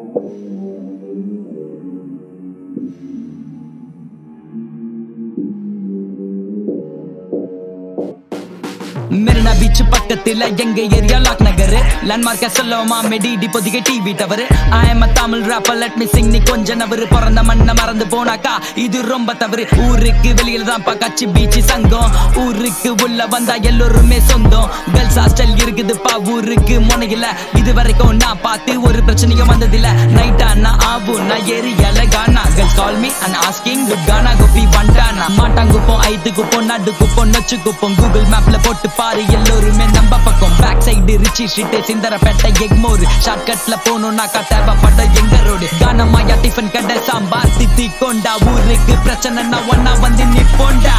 Marina beach பக்கத்துல எங்க area lock நகர் லேண்ட்மார்க்க சொல்லவுமா மெடி இப்போதைக்கு TV tower I am Tamil rapper let me sing நீ கொஞ்ச நவரு பிறந்த மண்ணை மறந்து போனாக்கா இது ரொம்ப தவறு ஊருக்கு வெளியில தான் கச்சி பீச் சங்கம் ஊருக்கு உள்ள வந்தா எல்லோருமே சொந்தம் கேர்ள்ஸ் ஹாஸ்டல் இருக்குதுப்பா ஊருக்கு முனையில இது வரைக்கும் நான் பார்த்து ஒரு பிரச்சனையும் வந்ததில்ல நைட்டா நான் ஆபு நான் ஏரியால gaana girls call me and asking good gaana கோபி வண்டானா மாட்டாங்குப்போம் ஐத்து குப்போம் நடு குப்போம் நொச்சு குப்போம் கூகுள் மேப்ல போட்டு பாரு எல்லோருமே நம்ம பக்கம் back side Ritchie street Chintadripet Egmore short கட்ல போகணும்னாக்கா தேவைப்பட்ட எங்க ரோடு கானமாயா டிஃபன் கடை சாம்பார் தித்தி கொண்டா ஊருக்கு பிரச்சனைனா ஒன்னா வந்து நிப்போண்டா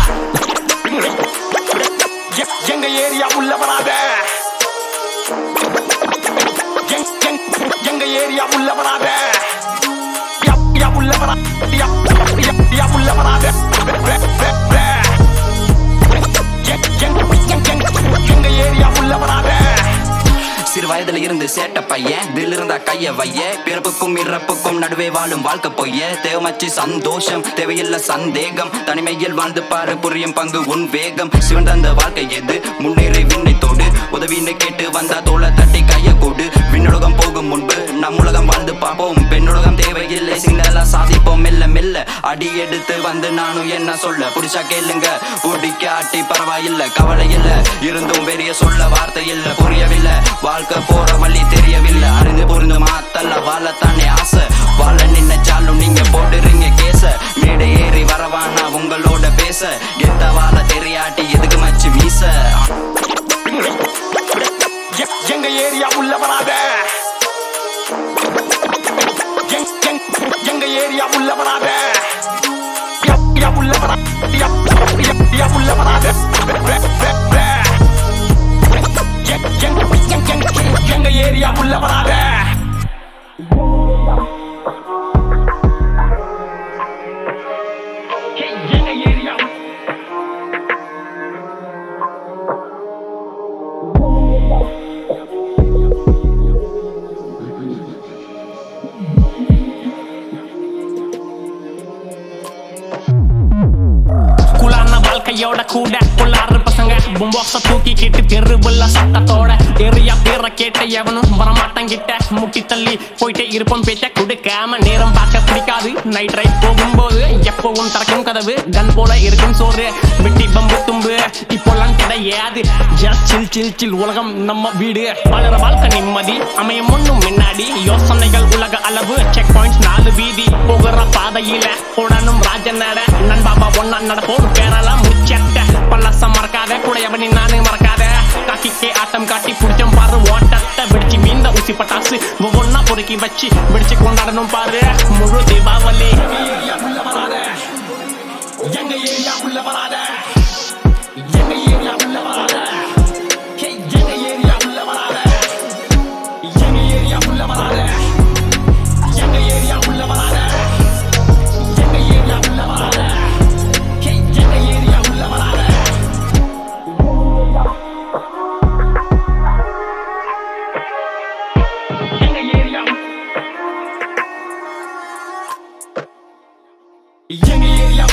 எ- எங்க ஏரியா உள்ள வராத எங்- எங்- எங்க ஏரியா உள்ள வராத யா- யா உள்ள வரா- யா- யா- யா உள்ள வராத வே- வே- வே- வே. எங்- எங்- எங்- எங்- எங்க ஏரியா உள்ள வராத சிறு வயதுல இருந்து சேட்ட பையன் தில் இருந்தா கைய வைய பிறப்புக்கும் இறப்புக்கும் நடுவே வாழும் வாழ்க்கை பொய்ய தேவமச்சு சந்தோஷம் தேவையில்ல சந்தேகம் தனிமையில் வாழ்ந்து பாரு புரியும் பங்கு உன் வேகம் சிவந்த அந்த வாழ்க்கை எது முன்னேறி விண்ணை தொடு உதவின்னு கேட்டு வந்தா தோள தட்டி கைய கொடு விண்ணுலகம் போகும் முன்பு நம் உலகம் வாழ்ந்து பார்ப்போம் பெண்ணுலகம் தேவையில்லை சிங்களா சாதிப்போம் மெல்ல மெல்ல அடி எடுத்து வந்து நானும் என்ன சொல்ல புடிச்சா கேளுங்க ஓடிக்க ஆட்டி பரவாயில்ல கவலை இல்ல இருந்தும் பெரிய சொல்ல வார்த்தை இல்ல புரியவில்லை வாழ்க்கை போற வழி தெரியவில்லை அறிந்து புரிந்து மாத்தல்ல வாழத்தானே ஆசை வாழ நினைச்சாலும் நீங்க போடுறீங்க கேச மேடை ஏறி வரவானா உங்களோட பேச எத்த வாழ தெரியாட்டி எதுக்கு மச்சு வீச எ- எங்க ஏரியா உள்ள வராத எங்- எங்- எங்க ஏரியா உள்ள வராத யா- யா உள்ள வரா- யா- யா- யா உள்ள வராத வே- வே- வே- வே. எங்- எங்- எங்- எங்- எங்க ஏரியா உள்ள வராத எங்க ஏரியா குலான வாழ்க்கையோட கூட கொள்ளாறு பசங்க பும்பாக்ஸ தூக்கிக்கிட்டு தெருவுள்ள சத்தத்தோட ஏரியா பேர கேட்ட எவனும் வரமாட்டான் கிட்ட முட்டி தள்ளி போயிட்டே இருப்போம் பேச்ச கொடுக்காம நேரம் பார்க்க பிடிக்காது நைட் ரைட் போகும்போது எப்பவும் திறக்கும் கதவு கன் போல இருக்கும் சோறு வெட்டி பம்பு தும்பு இப்போலாம் கிடையாது ஜஸ்ட் சில் சில் சில் உலகம் நம்ம வீடு வளர வாழ்க்கை நிம்மதி அமையும் ஒண்ணும் முன்னாடி யோசனைகள் உலக அளவு செக் பாயிண்ட்ஸ் நாலு வீதி போகிற பாதையில உடனும் ராஜன் நட நண்பாபா ஒன்னா நடப்போம் கேரளா முச்சட்ட பல்லசம் மறக்காத கூடையவனி நானு மறக்காத காக்கிக்கே ஆட்டம் காட்டி புடிச்சோம் பாரு ஓட்டத்தை வெடிச்சு மீந்த ஊசி பட்டாசு ஒவ்வொன்னா பொறுக்கி வச்சு வெடிச்சு கொண்டாடணும் பாரு முழு தீபாவளி எங்க ஏரியா உள்ள வராத எங்க ஏரியா உள்ள வராத ஹே, எங்க ஏரியா உள்ள வராத எங்க ஏரியா உள்ள வராத எங்க ஏரியா உள்ள வராத எங்க ஏரியா உள்ள வராத ஹே, எங்க ஏரியா உள்ள வராத எங்க ஏரியா எங்க ஏரியா